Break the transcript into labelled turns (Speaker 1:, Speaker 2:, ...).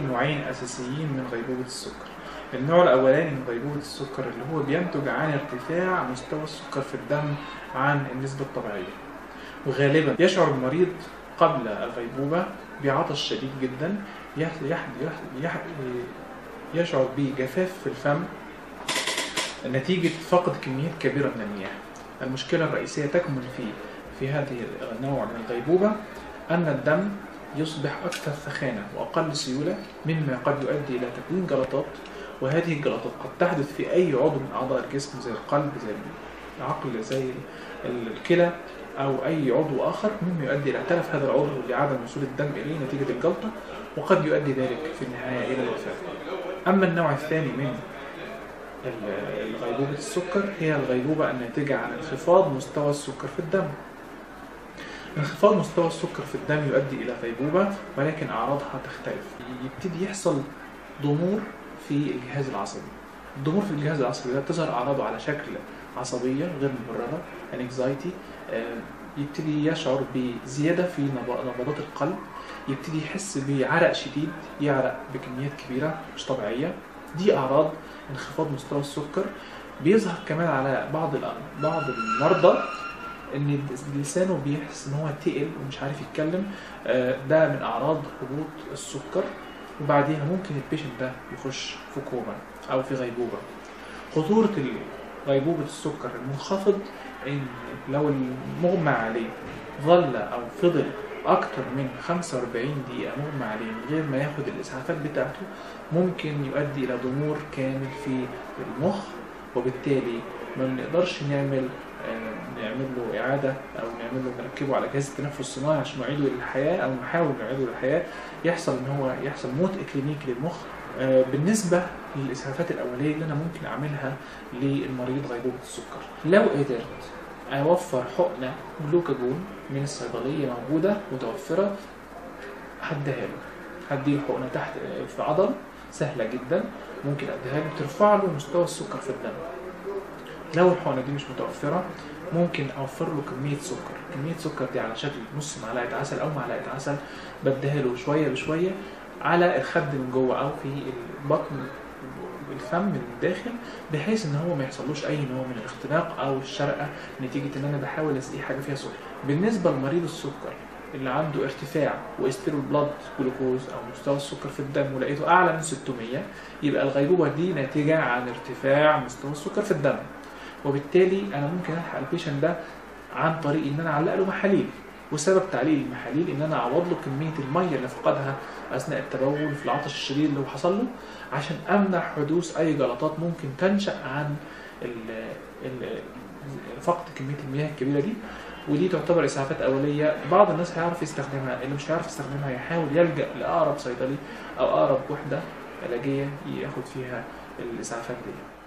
Speaker 1: نوعين اساسيين من غيبوبه السكر النوع الاولاني من غيبوبه السكر اللي هو بينتج عن ارتفاع مستوى السكر في الدم عن النسبه الطبيعيه وغالبا يشعر المريض قبل الغيبوبه بعطش شديد جدا يح يح يح يشعر بجفاف في الفم نتيجة فقد كميات كبيرة من المياه المشكلة الرئيسية تكمن في في هذه النوع من الغيبوبة أن الدم يصبح أكثر ثخانة وأقل سيولة مما قد يؤدي إلى تكوين جلطات وهذه الجلطات قد تحدث في أي عضو من أعضاء الجسم زي القلب زي العقل زي الكلى أو أي عضو آخر مما يؤدي إلى تلف هذا العضو لعدم وصول الدم إليه نتيجة الجلطة وقد يؤدي ذلك في النهاية إلى الوفاة أما النوع الثاني من غيبوبة السكر هي الغيبوبة الناتجة عن انخفاض مستوى السكر في الدم انخفاض مستوى السكر في الدم يؤدي إلى غيبوبة ولكن أعراضها تختلف يبتدي يحصل ضمور في الجهاز العصبي الضمور في الجهاز العصبي ده تظهر أعراضه على شكل عصبية غير مبررة anxiety يبتدي يشعر بزيادة في نبضات القلب يبتدي يحس بعرق شديد يعرق بكميات كبيرة مش طبيعية دي أعراض انخفاض مستوى السكر بيظهر كمان على بعض بعض المرضى ان لسانه بيحس ان هو تقل ومش عارف يتكلم ده من اعراض هبوط السكر وبعديها ممكن البيشنت ده يخش في كوما او في غيبوبه خطوره غيبوبه السكر المنخفض ان لو المغمى عليه ظل او فضل اكتر من 45 دقيقه مغمى عليه من غير ما ياخد الاسعافات بتاعته ممكن يؤدي الى ضمور كامل في المخ وبالتالي ما بنقدرش نعمل نعمل له اعاده او نعمل له نركبه على جهاز التنفس الصناعي عشان نعيده للحياه او نحاول نعيده للحياه يحصل ان هو يحصل موت اكلينيكي للمخ بالنسبه للاسعافات الاوليه اللي انا ممكن اعملها للمريض غيبوبه السكر لو قدرت اوفر حقنه جلوكاجون من الصيدليه موجوده متوفره هديها له هديله حقنه تحت في عضل سهله جدا ممكن اديها له ترفع له مستوى السكر في الدم لو الحقنه دي مش متوفره ممكن اوفر له كميه سكر كميه سكر دي على شكل نص معلقه عسل او معلقه عسل بديها له شويه بشويه على الخد من جوه او في البطن الفم من الداخل بحيث ان هو ما يحصلوش اي نوع من الاختناق او الشرقه نتيجه ان انا بحاول اسقيه حاجه فيها سكر بالنسبه لمريض السكر اللي عنده ارتفاع واستيرول بلاد جلوكوز او مستوى السكر في الدم ولقيته اعلى من 600 يبقى الغيبوبه دي ناتجه عن ارتفاع مستوى السكر في الدم وبالتالي انا ممكن الحق البيشنت ده عن طريق ان انا اعلق له محاليل وسبب تعليق المحاليل ان انا اعوض له كميه الميه اللي فقدها اثناء التبول في العطش الشديد اللي هو حصل له عشان امنع حدوث اي جلطات ممكن تنشا عن ال ال فقد كميه المياه الكبيره دي ودي تعتبر اسعافات اوليه بعض الناس هيعرف يستخدمها اللي مش هيعرف يستخدمها يحاول يلجا لاقرب صيدلي او اقرب وحده علاجيه ياخد فيها الاسعافات دي